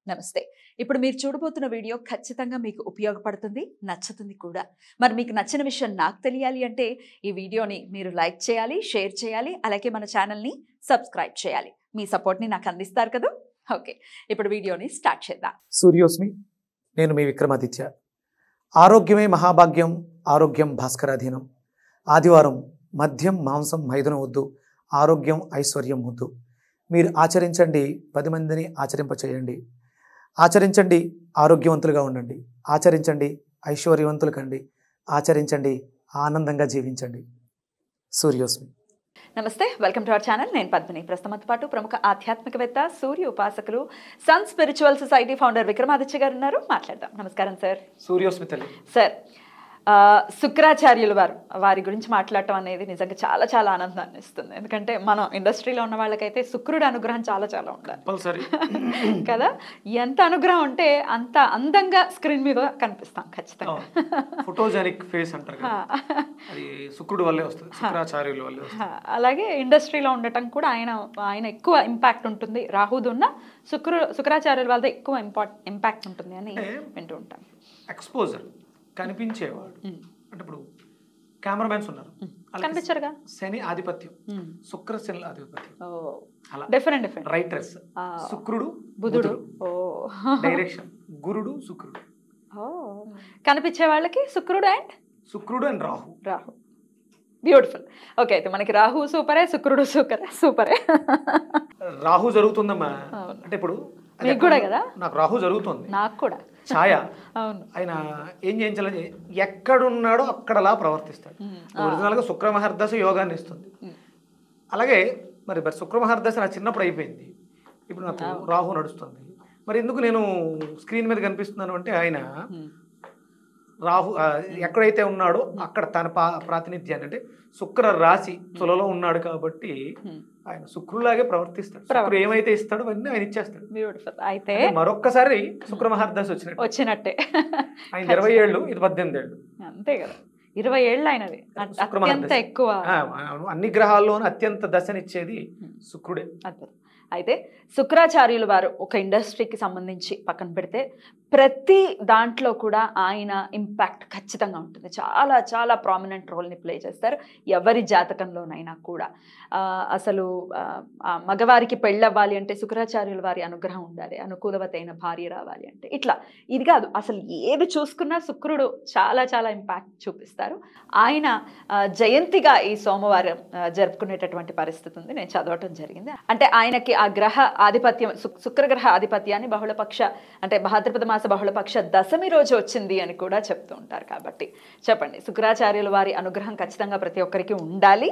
నమస్తే ఇప్పుడు మీరు చూడబోతున్న వీడియో ఖచ్చితంగా మీకు ఉపయోగపడుతుంది నచ్చుతుంది కూడా మరి మీకు నచ్చిన విషయం నాకు తెలియాలి అంటే ఈ వీడియోని మీరు లైక్ చేయాలి షేర్ చేయాలి అలాగే మన ఛానల్ని సబ్స్క్రైబ్ చేయాలి మీ సపోర్ట్ని నాకు అందిస్తారు కదా ఓకే ఇప్పుడు వీడియోని స్టార్ట్ చేద్దాం సూర్యోస్మి నేను మీ విక్రమాదిత్య ఆరోగ్యమే మహాభాగ్యం ఆరోగ్యం భాస్కరాధీనం ఆదివారం మద్యం మాంసం మైదనం వద్దు ఆరోగ్యం ఐశ్వర్యం వద్దు మీరు ఆచరించండి పది మందిని ఆచరింపచేయండి ఆచరించండి ఆరోగ్యవంతులుగా ఉండండి ఆచరించండి ఐశ్వర్యవంతులు కండి ఆచరించండి ఆనందంగా జీవించండి సూర్యోస్మి నమస్తే వెల్కమ్ టు అవర్ ఛానల్ నేను పద్మిని ప్రస్తుతంతో పాటు ప్రముఖ ఆధ్యాత్మికవేత్త సూర్య ఉపాసకులు sun spiritual society founder Vikramaditya garu ఉన్నారు మాట్లాడదాం నమస్కారం సార్ సూర్యోస్మి తల్లి సార్ ఆ, శుక్రాచార్యులు వారు వారి గురించి మాట్లాడటం అనేది నిజంగా చాలా చాలా ఆనందాన్ని ఇస్తుంది ఎందుకంటే మనం ఇండస్ట్రీలో ఉన్న వాళ్ళకైతే శుక్రుడి అనుగ్రహం చాలా చాలా ఉండాలి కంపల్సరీ కదా ఎంత అనుగ్రహం ఉంటే అంత అందంగా స్క్రీన్ మీద కనిపిస్తాం ఖచ్చితంగా ఫోటోజెనిక్ ఫేస్ అంటారు ఆ, అది శుక్రుడు వల్లే వస్తుంది శుక్రాచార్యుల వల్లే ఆ, అలాగే ఇండస్ట్రీలో ఉండటం కూడా ఆయన ఆయన ఎక్కువ ఇంపాక్ట్ ఉంటుంది రాహుది ఉన్న శుక్రు శుక్రాచార్యుల వాళ్ళ ఎక్కువ ఇంపార్ట్ ఇంపాక్ట్ ఉంటుంది అని అంటే- వింటూ ఉంటాం ఎక్స్పోజర్ కనిపించేవాడు ఉమ్. అంటే ఇప్పుడు కెమెరామెన్స్ ఉన్నారు అలాగే కనిపించరుగా శని ఆధిపత్యం ఉమ్. శుక్ర శని ఆధిపత్యం ఓ అలా డిఫరెంట్ డిఫరెంట్ రైటర్స్ ఆ. శుక్రుడు బుధుడు ఓ డైరెక్షన్ గురుడు శుక్రుడు ఓ కనిపించే వాళ్ళకి శుక్రుడు అండ్ శుక్రుడు అండ్ రాహు రాహు బ్యూటిఫుల్ ఓకే అయితే మనకి రాహు సూపరే శుక్రుడు సూపరే సూపరే రాహు జరుగుతుందమ్మా అవును. అంటే ఇప్పుడు అది మీకు కూడా ఎక్కడ- కదా? నాకు రాహు జరుగుతుంది నాకు కూడా ఛాయ అవును ఆయన ఏం చేయించాలని ఎక్కడున్నాడో అక్కడలా ప్రవర్తిస్తాడు ఉమ్. ఒరిజినల్ గా శుక్ర మహర్దశ యోగాన్ని ఇస్తుంది ఉమ్. అలాగే మరి మరి శుక్ర మహర్దశ నా చిన్నప్పుడు అయిపోయింది ఇప్పుడు నాకు రాహు నడుస్తుంది మరి ఎందుకు నేను స్క్రీన్ మీద కనిపిస్తున్నాను అంటే ఆయన ఉమ్. రాహు ఆ, ఎక్కడైతే ఉన్నాడో అక్కడ తన పా ప్రాతినిధ్యాన్ని అంటే శుక్ర రాశి తులలో ఉన్నాడు కాబట్టి ఉమ్. ఆయన శుక్రులాగే ప్రవర్తిస్తాడు శుక్రుడు ఏమైతే ఇస్తాడో అవన్నీ ఆయన ఇచ్చేస్తాడు బ్యూటిఫుల్ అయితే అంటే మరొక్కసారి శుక్ర మహర్దశ వచ్చినట్టు వచ్చినట్టే ఆయన ఇరవై ఏళ్ళు ఇది పద్దెనిమిది ఏళ్ళు అంతే కదా ఇరవై ఏళ్ళు అయినది అ- శుక్రమహర్దశ. అత్యంత ఎక్కువ ఆ, అన్ని గ్రహాల్లోనూ అత్యంత దశనిచ్చేది శుక్రుడే అద్భుతం అయితే శుక్రాచార్యులు వారు ఒక ఇండస్ట్రీకి సంబంధించి పక్కన పెడితే ప్రతి దాంట్లో కూడా ఆయన ఇంపాక్ట్ ఖచ్చితంగా ఉంటుంది చాలా చాలా ప్రామినెంట్ రోల్ని ప్లే చేస్తారు ఎవరి జాతకంలోనైనా కూడా ఆ, అసలు ఆ, ఆ మగవారికి పెళ్ళవ్వాలి అంటే శుక్రాచార్యుల వారి అనుగ్రహం ఉండాలి అనుకూలవతైన భార్య రావాలి అంటే ఇట్లా ఇది కాదు అసలు ఏది చూసుకున్నా శుక్రుడు చాలా చాలా ఇంపాక్ట్ చూపిస్తారు ఆయన ఆ, జయంతిగా ఈ సోమవారం ఆ, జరుపుకునేటటువంటి పరిస్థితి ఉంది నేను చదవటం జరిగింది అంటే ఆయనకి ఆ గ్రహ ఆధిపత్యం శుక్- శుక్రగ్రహ ఆధిపత్యాన్ని బహుళపక్ష అంటే భాద్రపద మాస బహుళపక్ష దశమి రోజు వచ్చింది అని కూడా చెప్తూ ఉంటారు కాబట్టి చెప్పండి శుక్రాచార్యుల వారి అనుగ్రహం ఖచ్చితంగా ప్రతి ఒక్కరికి ఉండాలి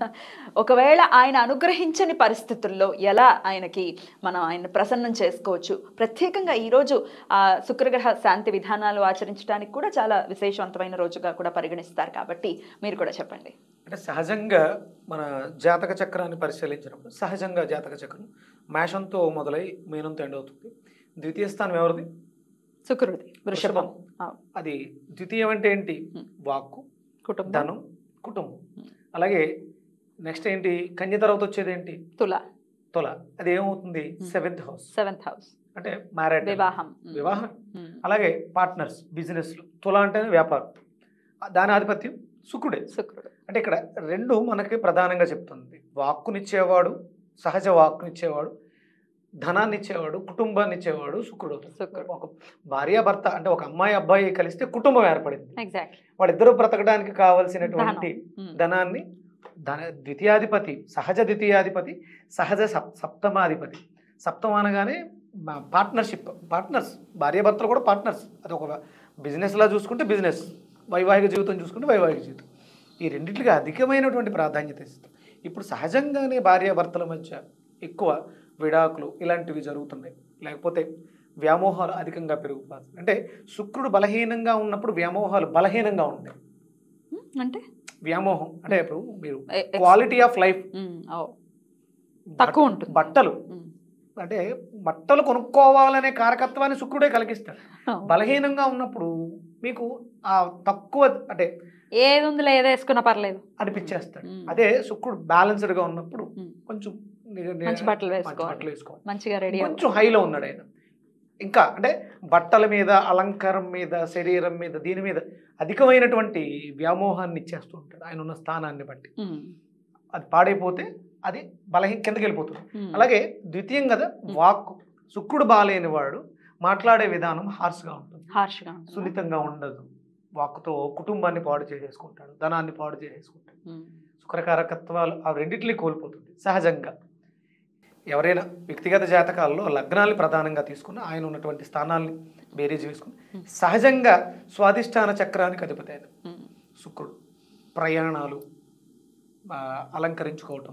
ఒకవేళ ఆయన అనుగ్రహించని పరిస్థితుల్లో ఎలా ఆయనకి మనం ఆయన ప్రసన్నం చేసుకోవచ్చు ప్రత్యేకంగా ఈరోజు ఆ శుక్రగ్రహ శాంతి విధానాలు ఆచరించడానికి కూడా చాలా విశేషవంతమైన రోజుగా కూడా పరిగణిస్తారు కాబట్టి మీరు కూడా చెప్పండి అంటే సహజంగా మన జాతక చక్రాన్ని పరిశీలించినప్పుడు సహజంగా జాతక చక్రం మేషంతో మొదలై మీనంతో ఎండ్ అవుతుంది ద్వితీయ స్థానం ఎవరిది శుక్రుడి వృషభం అవును. అది ద్వితీయం అంటే ఏంటి Hmm. వాక్కు కుటుంబం ధనం కుటుంబం Hmm. అలాగే నెక్స్ట్ ఏంటి కన్య తర్వాత వచ్చేది ఏంటి తుల తొల అది ఏమవుతుంది Hmm. Seventh house seventh house అంటే మ్యారేడ్ వివాహం వివాహం ఉమ్. అలాగే పార్ట్నర్స్ బిజినెస్లు తుల అంటేనే వ్యాపారం దాని ఆధిపత్యం శుక్రుడే శుక్రుడు అంటే ఇక్కడ రెండు మనకి ప్రధానంగా చెప్తుంది వాక్కునిచ్చేవాడు సహజ వాక్కునిచ్చేవాడు ధనాన్ని ఇచ్చేవాడు కుటుంబాన్ని ఇచ్చేవాడు శుక్రుడు అవుతాడు. శుక్రుడు. ఒక భార్య భర్త అంటే ఒక అమ్మాయి అబ్బాయి కలిస్తే కుటుంబం ఏర్పడింది ఎగ్జాక్ట్లీ వాళ్ళిద్దరూ బ్రతకడానికి కావలసినటువంటి ధనాన్ని ధన ద్వితీయాధిపతి సహజ ద్వితీయాధిపతి సహజ సప్ సప్తమాధిపతి సప్తమ అనగానే పార్ట్నర్షిప్ పార్ట్నర్స్ భార్యాభర్తలు కూడా పార్ట్నర్స్ అది ఒక బిజినెస్లా చూసుకుంటే బిజినెస్ వైవాహిక జీవితం చూసుకుంటే వైవాహిక జీవితం ఈ రెండింటికి అధికమైనటువంటి ప్రాధాన్యత ఇస్తాం ఇప్పుడు సహజంగానే భార్యాభర్తల మధ్య ఎక్కువ విడాకులు ఇలాంటివి జరుగుతున్నాయి లేకపోతే వ్యామోహాలు అధికంగా పెరిగిపోతుంది అంటే శుక్రుడు బలహీనంగా ఉన్నప్పుడు వ్యామోహాలు బలహీనంగా ఉంటాయి అంటే వ్యామోహం అంటే ఇప్పుడు మీరు a- ex- quality of life um, ఓ. తక్కువ ఉంటుంది బట్టలు ఉమ్. అంటే బట్టలు కొనుక్కోవాలనే కారకత్వాన్ని శుక్రుడే కలిగిస్తాడు అవును. బలహీనంగా ఉన్నప్పుడు మీకు ఆ తక్కువ అంటే ఏది ఉందిలే ఏదో వేసుకున్నా పర్లేదు అనిపించేస్తాడు మ్మ్. అదే శుక్రుడు బ్యాలెన్స్డ్ గా ఉన్నప్పుడు మ్మ్. కొంచెం ని- ని- మంచి బట్టలు మంచి వేసుకోవాలి బట్టలు వేసుకోవాలి మంచిగా రెడీ కొంచెం హైలో ఉన్నాడు ఆయన ఇంకా అంటే బట్టల మీద అలంకారం మీద శరీరం మీద దీని మీద అధికమైనటువంటి వ్యామోహాన్ని ఇచ్చేస్తూ ఉంటాడు ఆయన ఉన్న స్థానాన్ని బట్టి ఉమ్, అది పాడైపోతే అది బలహీన కిందకి వెళ్ళిపోతుంది ఉమ్. అలాగే ద్వితీయం కదా వాక్కు శుక్రుడు బాలేని వాడు మాట్లాడే విధానం హార్ష్గా ఉంటుంది హార్ష్గా ఉంటుంది. సున్నితంగా ఉండదు వాక్కుతో కుటుంబాన్ని పాడు చేసేసుకుంటాడు ధనాన్ని పాడు చేసేసుకుంటాడు ఉమ్, శుక్రకారకత్వాలు ఆ రెండింటిని కోల్పోతుంది సహజంగా ఎవరైనా వ్యక్తిగత జాతకాల్లో లగ్నాల్ని ప్రధానంగా తీసుకుని ఆయన ఉన్నటువంటి స్థానాల్ని బేరీజ్ వేసుకుని Hmm. సహజంగా స్వాధిష్టాన చక్రానికి అధిపతి ఆయన ఉమ్, శుక్రుడు ప్రయాణాలు ఆ, అలంకరించుకోవటం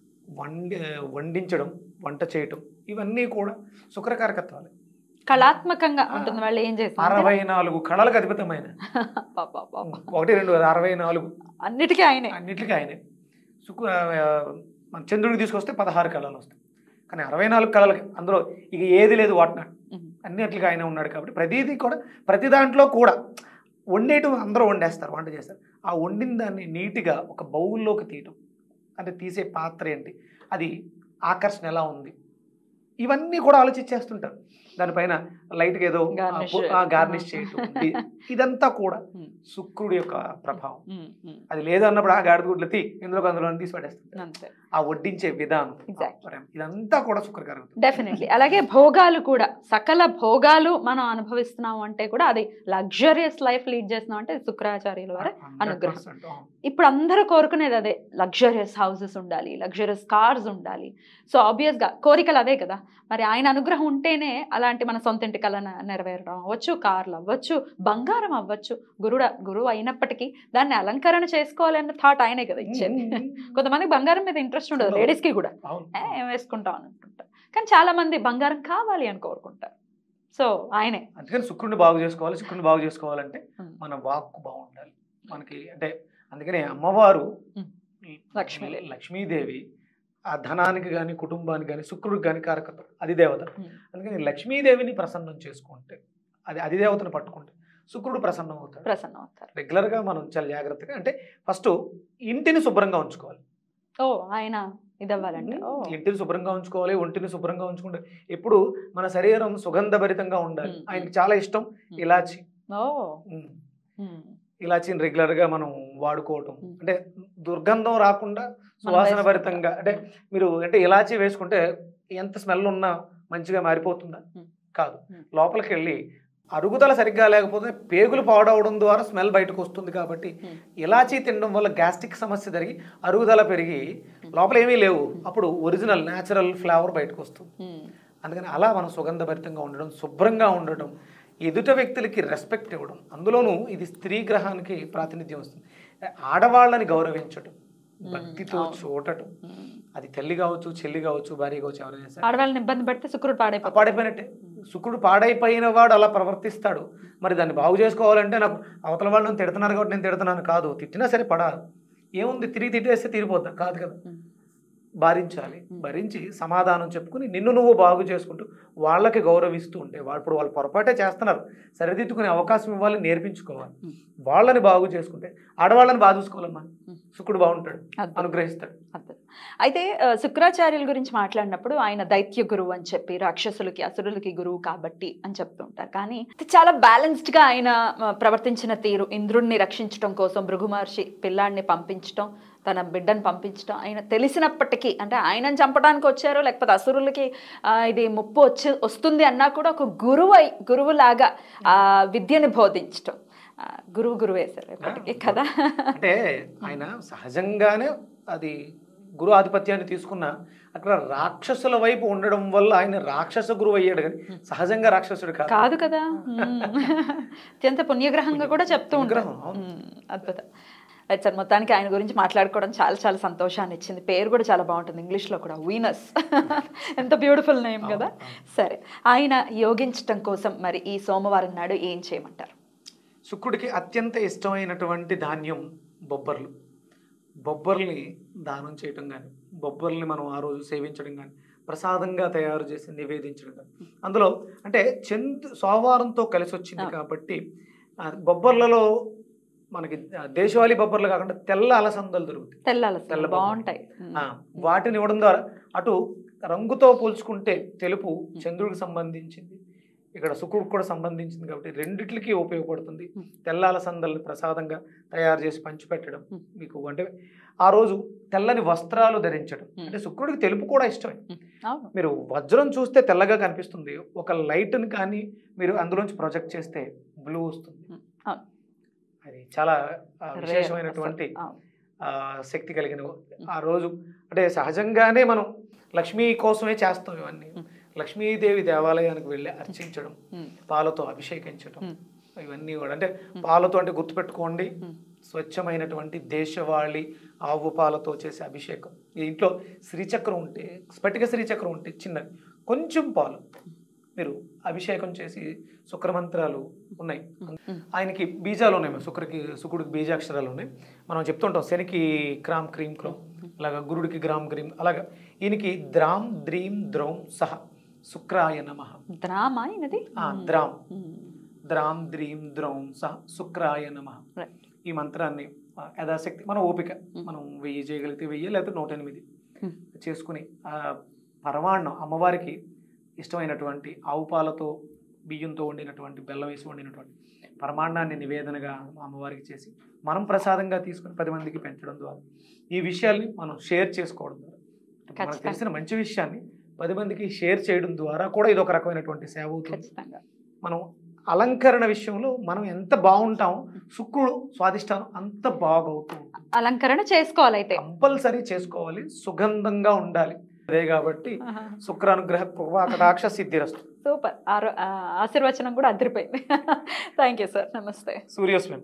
వండి వండించడం వంట చేయటం ఇవన్నీ కూడా శుక్రకారకత్వాలు కళాత్మకంగా ఉంటుంది వాళ్ళు ఏం చేస్తారు అరవై నాలుగు కళలకు అధిపతమైన పాపా, పాపా. ఒకటి రెండు కాదు, అరవై నాలుగు అన్నిటికీ ఆయనే అన్నిటికీ ఆయనే శుక్ర ఆ, మన చంద్రుడికి తీసుకొస్తే పదహారు కళలు వస్తాయి కానీ అరవై నాలుగు కళలకి అందులో ఇక ఏది లేదు వాటిన ఉమ్, అన్నిటికీ ఆయన ఉన్నాడు కాబట్టి ప్రతిదీ కూడా ప్రతి దాంట్లో కూడా వండేయటం అందరూ వండేస్తారు వంట చేస్తారు ఆ వండిన దాన్ని నీట్గా ఒక బౌల్లోకి తీయటం అంటే తీసే పాత్ర ఏంటి అది ఆకర్షణ ఎలా ఉంది ఇవన్నీ కూడా ఆలోచించేస్తుంటారు దానిపైన లైట్గా ఏదో Garnish. గార్నిష్ చేయటం ఇ- ఇదంతా కూడా ఉమ్, శుక్రుడి యొక్క ప్రభావం ఉమ్, ఉమ్. అది లేదన్నప్పుడు ఆ గాడిద గుడ్లు తీ ఇందులో అందులో తీసి పడేస్తుంటారు అంతే ఆ వడ్డించే విధానం Exactly. ఆ ప్రేమ, ఇదంతా కూడా శుక్రకరం డెఫినెట్లీ అలాగే భోగాలు కూడా సకల భోగాలు మనం అనుభవిస్తున్నాం అంటే కూడా అది లగ్జరియస్ లైఫ్ లీడ్ చేస్తున్నాం అంటే శుక్రాచార్యుల వారి అనుగ్రహం. ఇప్పుడు అందరూ కోరుకునేది అదే లగ్జరియస్ హౌసెస్ ఉండాలి లగ్జరియస్ కార్స్ ఉండాలి సో ఆబ్వియస్గా కోరికలు అవే కదా మరి ఆయన అనుగ్రహం ఉంటేనే అలాంటి మన సొంత ఇంటి కళ నెరవేరడం అవ్వచ్చు కార్లు అవ్వచ్చు బంగారం అవ్వచ్చు గురుడ గురువు అయినప్పటికీ దాన్ని అలంకరణ చేసుకోవాలన్న థాట్ ఆయనే కదా ఇచ్చేది కొంతమందికి బంగారం మీద ఇంట్రెస్ట్ ఉండదు ఉండదు. లేడీస్కి కూడా ఏ, ఏం వేసుకుంటాం అని అనుకుంటారు కానీ చాలా మంది బంగారం కావాలి అని కోరుకుంటారు సో ఆయనే అందుకని శుక్రుడిని బాగు చేసుకోవాలి శుక్రుడిని బాగు చేసుకోవాలంటే ఉమ్. మన వాక్కు బాగుండాలి మనకి అంటే అందుకనే అమ్మవారు ఉమ్. లక్ష్మీదేవి. లక్ష్మీదేవి ఆ ధనానికి కానీ కుటుంబానికి కానీ శుక్రుడికి కానీ కారకత్వం అది దేవత ఉమ్. అందుకని లక్ష్మీదేవిని ప్రసన్నం చేసుకుంటే అది అది దేవతను పట్టుకుంటే శుక్రుడు ప్రసన్నం అవుతాడు ప్రసన్నం అవుతారు రెగ్యులర్గా మనం చాలా జాగ్రత్తగా అంటే ఫస్ట్ ఇంటిని శుభ్రంగా ఉంచుకోవాలి ఓ ఆయన ఇది అవ్వాలంటే ఓ ఇంటిని శుభ్రంగా ఉంచుకోవాలి ఒంటిని శుభ్రంగా ఉంచుకుంటే ఎప్పుడు మన శరీరం సుగంధభరితంగా ఉండాలి మ్మ్. ఆయనకి చాలా ఇష్టం ఇలాచి ఓ మ్మ్. ఉమ్. ఇలాచీని రెగ్యులర్గా మనం వాడుకోవటం మ్మ్. అంటే దుర్గంధం రాకుండా సువాసన భరితంగా అంటే మీరు అంటే ఇలాచీ వేసుకుంటే ఎంత స్మెల్ ఉన్నా మంచిగా మారిపోతుందా మ్మ్. కాదు మ్మ్. లోపలికి వెళ్ళి అరుగుదల సరిగ్గా లేకపోతే పేగులు పాడవడం ద్వారా స్మెల్ బయటకు వస్తుంది కాబట్టి మ్మ్. ఇలాచీ తినడం వల్ల గ్యాస్ట్రిక్ సమస్య జరిగి అరుగుదల పెరిగి లోపల ఏమీ లేవు అప్పుడు ఒరిజినల్ న్యాచురల్ ఫ్లేవర్ బయటకు వస్తుంది ఉమ్. అందుకని అలా మనం సుగంధభరితంగా ఉండడం శుభ్రంగా ఉండడం ఎదుట వ్యక్తులకి రెస్పెక్ట్ ఇవ్వడం అందులోనూ ఇది స్త్రీ గ్రహానికి ప్రాతినిధ్యం వస్తుంది ఆడవాళ్ళని గౌరవించడం మ్మ్. భక్తితో అవును. చూడటం ఉమ్. అది తల్లి కావచ్చు చెల్లి కావచ్చు భార్య కావచ్చు ఎవరైనా సరే ఆడవాళ్ళని ఇబ్బంది పెడితే శుక్రుడు ఆ పాడైపోతాడు పాడైపోయినట్టే శుక్రుడు పాడైపోయిన వాడు అలా ప్రవర్తిస్తాడు మరి దాన్ని బాగు చేసుకోవాలంటే నాకు అవతల వాళ్ళు నన్ను తిడుతున్నారు కాబట్టి నేను తిడుతున్నాను కాదు తిట్టినా సరే పడాలి ఏముంది తిరిగి తిట్టేస్తే తీరిపోద్దా కాదు కదా ఉమ్. భరించాలి మ్మ్. భరించి సమాధానం చెప్పుకుని నిన్ను నువ్వు బాగు చేసుకుంటూ వాళ్ళకి గౌరవిస్తూ ఉంటే వాళ్ళు ఇప్పుడు వాళ్ళు పొరపాటే చేస్తున్నారు సరిదిద్దుకునే అవకాశం ఇవ్వాలి నేర్పించుకోవాలి మ్మ్. వాళ్ళని బాగు చేసుకుంటే ఆడవాళ్ళని బాగా చూసుకోవాలమ్మా మ్మ్. శుక్రుడు బాగుంటాడు అద్భుతం. అనుగ్రహిస్తాడు అద్భుతం. అయితే ఆ, శుక్రాచార్యుల గురించి మాట్లాడినప్పుడు ఆయన దైత్య గురువు అని చెప్పి రాక్షసులకి అసురులకి గురువు కాబట్టి అని చెప్తూ ఉంటారు కానీ ఇది చాలా బ్యాలెన్స్డ్ గా ఆయన ఆ, ప్రవర్తించిన తీరు ఇంద్రుణ్ణి రక్షించడం కోసం భృగు మహర్షి పిల్లాడిని పంపించడం తన బిడ్డను పంపించడం ఆయన తెలిసినప్పటికీ అంటే ఆయనను చంపడానికి వచ్చారో లేకపోతే అసురులకి ఆ, ఇది ముప్పు వచ్చి వస్తుంది అన్నా కూడా ఒక గురువు అయి- గురువులాగా ఆ విద్యని బోధించడం ఆ, గురువు గురువే సార్ ఎప్పటికీ కదా అంటే ఆయన సహజంగానే అది గురు ఆధిపత్యాన్ని తీసుకున్న అక్కడ రాక్షసుల వైపు ఉండడం వల్ల ఆయన రాక్షస గురువు అయ్యాడు కానీ సహజంగా రాక్షసుడు కాదు కాదు కదా మ్మ్. అత్యంత పుణ్యగ్రహంగా కూడా చెప్తూ ఉంటారు పుణ్యగ్రహం, అవును. మ్మ్. అద్భుతం రైట్ సార్ మొత్తానికి ఆయన గురించి మాట్లాడుకోవడం చాలా చాలా సంతోషాన్ని ఇచ్చింది పేరు కూడా చాలా బాగుంటుంది ఇంగ్లీష్లో కూడా వీనస్ ఎంత బ్యూటిఫుల్ నేమ్ కదా సరే ఆయన యోగించటం కోసం మరి ఈ సోమవారం నాడు ఏం చేయమంటారు శుక్రుడికి అత్యంత ఇష్టమైనటువంటి ధాన్యం బొబ్బర్లు బొబ్బర్ని దానం చేయటం కానీ బొబ్బర్ని మనం ఆ రోజు సేవించడం కానీ ప్రసాదంగా తయారు చేసి నివేదించడం కానీ అందులో అంటే చంద్ సోమవారంతో కలిసి వచ్చింది ఆ. కాబట్టి ఆ, బొబ్బర్లలో మనకి ఆ, దేశవాళీ బొబ్బర్లు కాకుండా తెల్ల అలసందలు దొరుకుతాయి తెల్లాల తెల్ల బొమ్మ. బాగుంటాయి మ్మ్. ఆ, వాటిని ఇవ్వడం ద్వారా అటు రంగుతో పోల్చుకుంటే తెలుపు చంద్రుడికి సంబంధించింది ఇక్కడ శుక్రుడు కూడా సంబంధించింది కాబట్టి రెండిట్లకి ఉపయోగపడుతుంది Hmm. తెల్లాల సందల్ని ప్రసాదంగా తయారు చేసి పంచిపెట్టడం Hmm. మీకు అంటే ఆ రోజు తెల్లని వస్త్రాలు ధరించడం Hmm. అంటే శుక్రుడికి తెలుపు కూడా ఇష్టమే అవును మీరు వజ్రం చూస్తే తెల్లగా కనిపిస్తుంది ఒక లైట్ని కానీ మీరు అందులోంచి ప్రొజెక్ట్ చేస్తే బ్లూ వస్తుంది Hmm. అవును. అది చాలా ఆ, Rare విశేషమైనటువంటి అసలు. అవును. ఆ, శక్తి కలిగిన ఆ రోజు అంటే సహజంగానే మనం లక్ష్మీ కోసమే చేస్తాం ఇవన్నీ Hmm. లక్ష్మీదేవి దేవాలయానికి వెళ్ళి అర్చించడం ఉమ్, పాలతో అభిషేకించడం Hmm. ఇవన్నీ కూడా అంటే పాలతో అంటే గుర్తుపెట్టుకోండి Hmm. స్వచ్ఛమైనటువంటి దేశవాళి ఆవు పాలతో చేసే అభిషేకం ఈ ఇంట్లో శ్రీచక్రం ఉంటే స్ఫటిక శ్రీచక్రం ఉంటే చిన్నది కొంచెం పాలు మీరు అభిషేకం చేసి శుక్రమంత్రాలు ఉన్నాయి ఉమ్, ఆయనకి బీజాలు ఉన్నాయి మరి శుక్రకి శుక్రుడికి బీజాక్షరాలు ఉన్నాయి మనం చెప్తుంటాం శనికి క్రామ్ క్రీమ్ క్రోమ్ అలాగా గురుడికి గ్రామ్ గ్రీమ్ అలాగా ఈయనకి ద్రామ్ ద్రీం ద్రౌం సహ శుక్రాయ నమ డ్రామా అయినది ద్రామ్ ఉమ్, ద్రామ్ ద్రీం ద్రౌం సహ శుక్రాయ నమ Right. ఈ మంత్రాన్ని ఆ, యథాశక్తి మన ఓపిక మనం వెయ్యి చేయగలిగితే వెయ్యి లేకపోతే నూట ఎనిమిది Hmm. చేసుకుని ఆ పరమాన్నం అమ్మవారికి ఇష్టమైనటువంటి ఆవు పాలతో బియ్యంతో వండినటువంటి బెల్లం వేసి వండినటువంటి పరమాన్నాన్ని నివేదనగా అమ్మవారికి చేసి మనం ప్రసాదంగా తీసుకుని పది మందికి పెంచడం ద్వారా ఈ విషయాల్ని మనం షేర్ చేసుకోవడం ద్వారా మనకు ఖచ్చితంగా. తెలిసిన మంచి విషయాన్ని పది మందికి షేర్ చేయడం ద్వారా కూడా ఇది ఒక రకమైనటువంటి సేవ అవుతుంది ఖచ్చితంగా మనం అలంకరణ విషయంలో మనం ఎంత బాగుంటామో శుక్రుడు స్వాదిష్టానం అంత బాగవుతూ ఉంటుంది అలంకరణ చేసుకోవాలి అయితే కంపల్సరీ చేసుకోవాలి సుగంధంగా ఉండాలి అదే కాబట్టి శుక్రానుగ్రహ కృపా కటాక్ష సిద్ధిరస్తు సూపర్ ఆరో ఆ, ఆశీర్వచనం కూడా అదిరిపోయింది థ్యాంక్ యూ సార్ నమస్తే సూర్యోస్మి